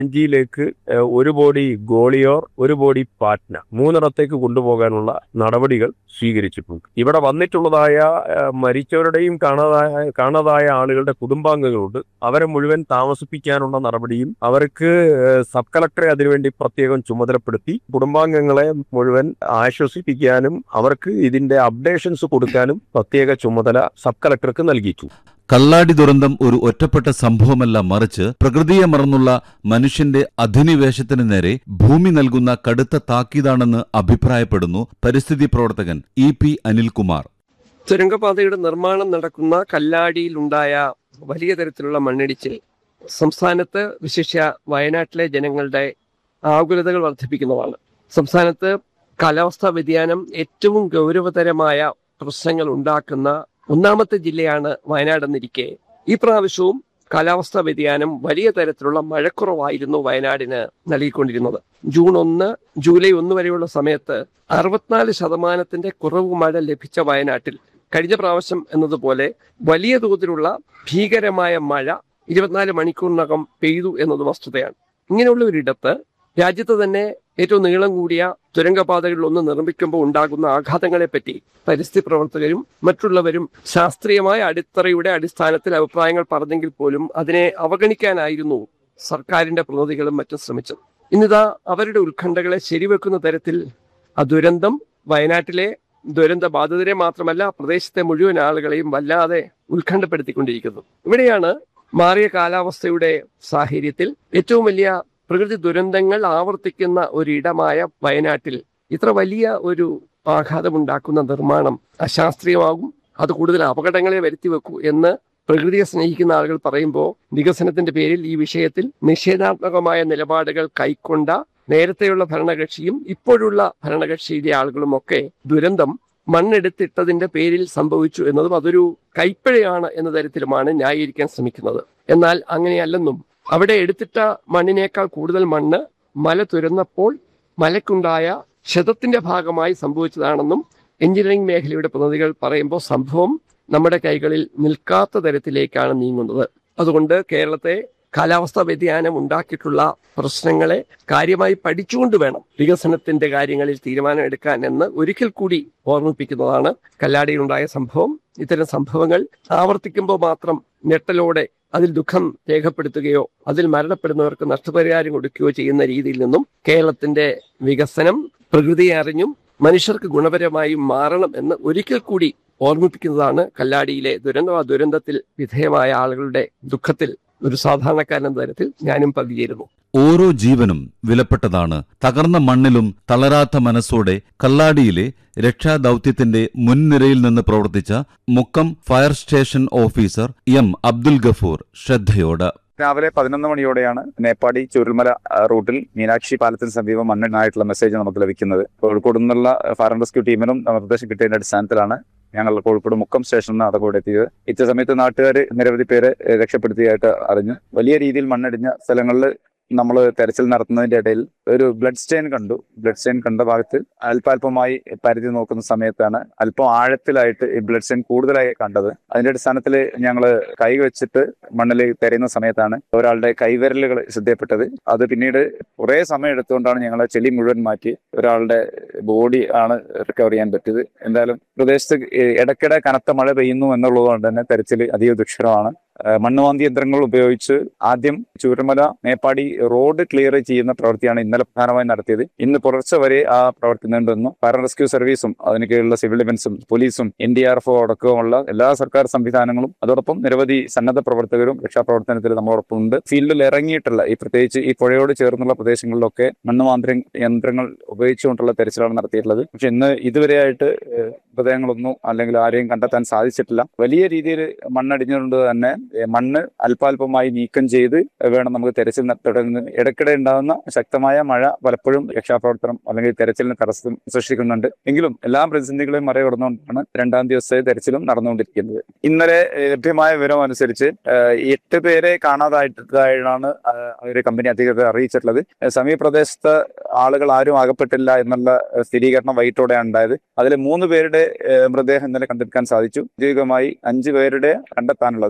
ജിയിലേക്ക് ഏഹ്, ഒരു ബോഡി ഗോളിയോർ ഒരു ബോഡി പാറ്റ്ന മൂന്നിടത്തേക്ക് കൊണ്ടുപോകാനുള്ള നടപടികൾ സ്വീകരിച്ചിട്ടുണ്ട് ഇവിടെ വന്നിട്ടുള്ളതായ ഏഹ്, മരിച്ചവരുടെയും കാണാതായ കാണാതായ ആളുകളുടെ കുടുംബാംഗങ്ങളുണ്ട് അവരെ മുഴുവൻ താമസിപ്പിക്കാനുള്ള നടപടിയും അവർക്ക് ഏഹ്, സബ് കളക്ടറെ അതിനുവേണ്ടി പ്രത്യേകം ചുമതലപ്പെടുത്തി കുടുംബാംഗങ്ങളെ മുഴുവൻ ആശ്വസിപ്പിക്കാനും അവർക്ക് ഇതിന്റെ അപ്ഡേഷൻസ് കൊടുക്കാനും പ്രത്യേക ചുമതല സബ് കളക്ടർക്ക് നൽകിയിട്ടു കള്ളാടി ദുരന്തം ഒരു ഒറ്റപ്പെട്ട സംഭവമല്ല മറിച്ച് പ്രകൃതിയെ മറന്നുള്ള മനുഷ്യന്റെ അധിനിവേശത്തിന് നേരെ ഭൂമി നൽകുന്ന കടുത്ത താക്കീതാണെന്ന് അഭിപ്രായപ്പെടുന്നു പരിസ്ഥിതി പ്രവർത്തകൻ ഇ പി അനിൽകുമാർ തുരങ്കപാതയുടെ നിർമ്മാണം നടക്കുന്ന കല്ലാടിയിലുണ്ടായ വലിയ തരത്തിലുള്ള മണ്ണിടിച്ചിൽ സംസ്ഥാനത്ത് വിശിഷ്യ വയനാട്ടിലെ ജനങ്ങളുടെ ആകുലതകൾ വർദ്ധിപ്പിക്കുന്നതാണ് സംസ്ഥാനത്ത് കാലാവസ്ഥാ വ്യതിയാനം ഏറ്റവും ഗൗരവതരമായ പ്രശ്നങ്ങൾ ഉണ്ടാക്കുന്ന ഒന്നാമത്തെ ജില്ലയാണ് വയനാട് എന്നിരിക്കെ ഈ പ്രാവശ്യവും കാലാവസ്ഥാ വ്യതിയാനം വലിയ തരത്തിലുള്ള മഴക്കുറവായിരുന്നു വയനാടിന് നൽകിക്കൊണ്ടിരുന്നത് ജൂൺ ഒന്ന് ജൂലൈ ഒന്ന് വരെയുള്ള സമയത്ത് അറുപത്തിനാല് ശതമാനത്തിന്റെ കുറവ് മഴ ലഭിച്ച വയനാട്ടിൽ കഴിഞ്ഞ പ്രാവശ്യം എന്നതുപോലെ വലിയ തോതിലുള്ള ഭീകരമായ മഴ ഇരുപത്തിനാല് മണിക്കൂറിനകം പെയ്തു എന്നത് വസ്തുതയാണ് ഇങ്ങനെയുള്ള ഒരിടത്ത് രാജ്യത്ത് തന്നെ ഏറ്റവും നീളം കൂടിയ തുരങ്കപാതകളിൽ ഒന്ന് നിർമ്മിക്കുമ്പോൾ ഉണ്ടാകുന്ന ആഘാതങ്ങളെപ്പറ്റി പരിസ്ഥിതി പ്രവർത്തകരും മറ്റുള്ളവരും ശാസ്ത്രീയമായ അടിത്തറയുടെ അടിസ്ഥാനത്തിൽ അഭിപ്രായങ്ങൾ പറഞ്ഞെങ്കിൽ പോലും അതിനെ അവഗണിക്കാനായിരുന്നു സർക്കാരിന്റെ പ്രതിനിധികളും മറ്റും ശ്രമിച്ചത് ഇന്നിതാ അവരുടെ ഉത്കണ്ഠകളെ ശരിവെക്കുന്ന തരത്തിൽ ആ ദുരന്തം വയനാട്ടിലെ ദുരന്ത ബാധിതരെ മാത്രമല്ല പ്രദേശത്തെ മുഴുവൻ ആളുകളെയും വല്ലാതെ ഉത്കണ്ഠപ്പെടുത്തിക്കൊണ്ടിരിക്കുന്നു ഇവിടെയാണ് മാറിയ കാലാവസ്ഥയുടെ സാഹചര്യത്തിൽ ഏറ്റവും വലിയ പ്രകൃതി ദുരന്തങ്ങൾ ആവർത്തിക്കുന്ന ഒരിടമായ വയനാട്ടിൽ ഇത്ര വലിയ ഒരു ആഘാതമുണ്ടാക്കുന്ന നിർമ്മാണം അശാസ്ത്രീയമാകും അത് കൂടുതൽ അപകടങ്ങളെ വരുത്തി വെക്കൂ എന്ന് പ്രകൃതിയെ സ്നേഹിക്കുന്ന ആളുകൾ പറയുമ്പോൾ വികസനത്തിന്റെ പേരിൽ ഈ വിഷയത്തിൽ നിഷേധാത്മകമായ നിലപാടുകൾ കൈക്കൊണ്ട നേരത്തെയുള്ള ഭരണകക്ഷിയും ഇപ്പോഴുള്ള ഭരണകക്ഷിയിലെ ആളുകളും ഒക്കെ ദുരന്തം മണ്ണെടുത്തിട്ടതിന്റെ പേരിൽ സംഭവിച്ചു എന്നതും അതൊരു കൈപ്പിഴയാണ് എന്ന തരത്തിലുമാണ് ന്യായീകരിക്കാൻ ശ്രമിക്കുന്നത് എന്നാൽ അങ്ങനെയല്ലെന്നും അവിടെ എടുത്തിട്ട മണ്ണിനേക്കാൾ കൂടുതൽ മണ്ണ് മല തുരന്നപ്പോൾ മലക്കുണ്ടായ ക്ഷതത്തിന്റെ ഭാഗമായി സംഭവിച്ചതാണെന്നും എഞ്ചിനീയറിംഗ് മേഖലയുടെ പ്രതിനിധികൾ പറയുമ്പോൾ സംഭവം നമ്മുടെ കൈകളിൽ നിൽക്കാത്ത തരത്തിലേക്കാണ് നീങ്ങുന്നത് അതുകൊണ്ട് കേരളത്തെ കാലാവസ്ഥാ വ്യതിയാനം ഉണ്ടാക്കിയിട്ടുള്ള പ്രശ്നങ്ങളെ കാര്യമായി പഠിച്ചുകൊണ്ട് വേണം വികസനത്തിന്റെ കാര്യങ്ങളിൽ തീരുമാനമെടുക്കാൻ എന്ന് ഒരിക്കൽ കൂടി ഓർമ്മിപ്പിക്കുന്നതാണ് കല്ലാടിയിലുണ്ടായ സംഭവം ഇത്തരം സംഭവങ്ങൾ ആവർത്തിക്കുമ്പോൾ മാത്രം ഞെട്ടലോടെ അതിൽ ദുഃഖം രേഖപ്പെടുത്തുകയോ അതിൽ മരണപ്പെടുന്നവർക്ക് നഷ്ടപരിഹാരം കൊടുക്കുകയോ ചെയ്യുന്ന രീതിയിൽ നിന്നും കേരളത്തിന്റെ വികസനം പ്രകൃതിയെ അറിഞ്ഞും മനുഷ്യർക്ക് ഗുണപരമായി മാറണം എന്ന് ഒരിക്കൽ കൂടി ഓർമ്മിപ്പിക്കുന്നതാണ് കല്ലാടിയിലെ ദുരന്തം ആ ദുരന്തത്തിൽ വിധേയമായ ആളുകളുടെ ദുഃഖത്തിൽ ഒരു സാധാരണക്കാരൻ എന്ന തരത്തിൽ ഞാനും പങ്കുചേരുന്നു ഓരോ ജീവനും വിലപ്പെട്ടതാണ് തകർന്ന മണ്ണിലും തളരാത്ത മനസ്സോടെ കള്ളാടിയിലെ രക്ഷാദൌത്യത്തിന്റെ മുൻനിരയിൽ നിന്ന് പ്രവർത്തിച്ച Mukkam fire station officer M Abdul Gafoor ശ്രദ്ധയോട് രാവിലെ പതിനൊന്ന് മണിയോടെയാണ് നേപ്പാടി ചുരുൾമല ആ, റൂട്ടിൽ മീനാക്ഷി പാലത്തിന് സമീപം മണ്ണിനായിട്ടുള്ള മെസ്സേജ് നമുക്ക് ലഭിക്കുന്നത് കോഴിക്കോട് നിന്നുള്ള ഫയർ ആൻഡ് റെസ്ക്യൂ ടീമിനും നിർദ്ദേശം കിട്ടിയതിന്റെ അടിസ്ഥാനത്തിലാണ് ഞങ്ങൾ കോഴിക്കോട് മുക്കം സ്റ്റേഷനിൽ നിന്ന് അതോടെ എത്തിയത് ഇച്ച സമയത്ത് നാട്ടുകാർ നിരവധി പേരെ ഏഹ്, രക്ഷപ്പെടുത്തിയായിട്ട് അറിഞ്ഞു വലിയ രീതിയിൽ മണ്ണടിഞ്ഞ സ്ഥലങ്ങളിൽ നമ്മൾ തെരച്ചിൽ നടത്തുന്നതിന്റെ ഇടയിൽ ഒരു ബ്ലഡ് സ്റ്റെയിൻ കണ്ടു ബ്ലഡ് സ്റ്റെയിൻ കണ്ട ഭാഗത്ത് അല്പാൽപമായി പരിധി നോക്കുന്ന സമയത്താണ് അല്പം ആഴത്തിലായിട്ട് ഈ ബ്ലഡ് സ്റ്റെയിൻ കൂടുതലായി കണ്ടത് അതിന്റെ അടിസ്ഥാനത്തിൽ ഞങ്ങൾ കൈ വെച്ചിട്ട് മണ്ണിൽ തെരയുന്ന സമയത്താണ് ഒരാളുടെ കൈവിരലുകൾ ശ്രദ്ധയപ്പെട്ടത് അത് പിന്നീട് കുറെ സമയം എടുത്തുകൊണ്ടാണ് ഞങ്ങൾ ചെളി മുഴുവൻ മാറ്റി ഒരാളുടെ ബോഡി ആണ് റിക്കവർ ചെയ്യാൻ പറ്റിയത് എന്തായാലും പ്രദേശത്ത് ഇടയ്ക്കിടെ കനത്ത മഴ പെയ്യുന്നു എന്നുള്ളതുകൊണ്ട് തന്നെ തെരച്ചിൽ അതീവ ദുഷ്കരമാണ് ഏഹ് മണ്ണുമാന്തി യന്ത്രങ്ങൾ ഉപയോഗിച്ച് ആദ്യം ചൂരമല മേപ്പാടി റോഡ് ക്ലിയർ ചെയ്യുന്ന പ്രവൃത്തിയാണ് ഇന്നലെ പ്രധാനമായും നടത്തിയത് ഇന്ന് പുലർച്ചെ വരെ ആ പ്രവൃത്തി നീണ്ടുവന്നു ഫയർ ആൻഡ് റെസ്ക്യൂ സർവീസും അതിന് കീഴിലുള്ള സിവിൽ ഡിഫൻസും പോലീസും എൻ ഡി ആർ എഫ് അടക്കമുള്ള എല്ലാ സർക്കാർ സംവിധാനങ്ങളും അതോടൊപ്പം നിരവധി സന്നദ്ധ പ്രവർത്തകരും രക്ഷാപ്രവർത്തനത്തിൽ നമ്മളോടൊപ്പം ഉണ്ട് ഫീൽഡിൽ ഇറങ്ങിയിട്ടുള്ള ഈ പ്രത്യേകിച്ച് ഈ പുഴയോട് ചേർന്നുള്ള പ്രദേശങ്ങളിലൊക്കെ മണ്ണുമാന്തി യന്ത്രങ്ങൾ ഉപയോഗിച്ചുകൊണ്ടുള്ള തെരച്ചിലാണ് നടത്തിയിട്ടുള്ളത് പക്ഷെ ഇന്ന് ഇതുവരെയായിട്ട് ഏഹ്, മൃതദേഹങ്ങളൊന്നും അല്ലെങ്കിൽ ആരെയും കണ്ടെത്താൻ സാധിച്ചിട്ടില്ല വലിയ രീതിയിൽ മണ്ണടിഞ്ഞുകൊണ്ട് തന്നെ ഏഹ്, മണ്ണ് അല്പാൽപമായി നീക്കം ചെയ്ത് വേണം നമുക്ക് തെരച്ചിൽ തുടങ്ങുന്നത് ഇടയ്ക്കിടെ ഉണ്ടാകുന്ന ശക്തമായ മഴ പലപ്പോഴും രക്ഷാപ്രവർത്തനം അല്ലെങ്കിൽ തെരച്ചിലിന് തടസ്സം സൃഷ്ടിക്കുന്നുണ്ട് എങ്കിലും എല്ലാ പ്രതിസന്ധികളെയും മറികടന്നുകൊണ്ടാണ് രണ്ടാം ദിവസത്തെ തെരച്ചിലും നടന്നുകൊണ്ടിരിക്കുന്നത് ഇന്നലെ ഏഹ്, ലഭ്യമായ വിവരം അനുസരിച്ച് ഏഹ്, എട്ട് പേരെ കാണാതായിട്ടാണ് ഒരു കമ്പനി അധികൃതർ അറിയിച്ചിട്ടുള്ളത് ഏഹ്, സമീപ പ്രദേശത്ത് ആളുകൾ ആരും അകപ്പെട്ടില്ല എന്നുള്ള ഏഹ്, സ്ഥിരീകരണം വൈകിട്ടോടെയാണ് ഉണ്ടായത് അതിൽ മൂന്ന് പേരുടെ ഏഹ്, മൃതദേഹം ഇന്നലെ കണ്ടെടുക്കാൻ സാധിച്ചു ഔദ്യോഗികമായി അഞ്ചു പേരുടെ കണ്ടെത്താനുള്ളത് ആ ഈ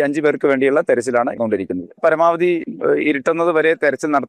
അഞ്ചു പേർക്ക് വേണ്ടിയുള്ള തെരച്ചിലാണ് കൊണ്ടിരിക്കുന്നത് പരമാവധി ഏഹ്, ഇരുട്ടുന്നത് വരെ തെരച്ചിൽ നട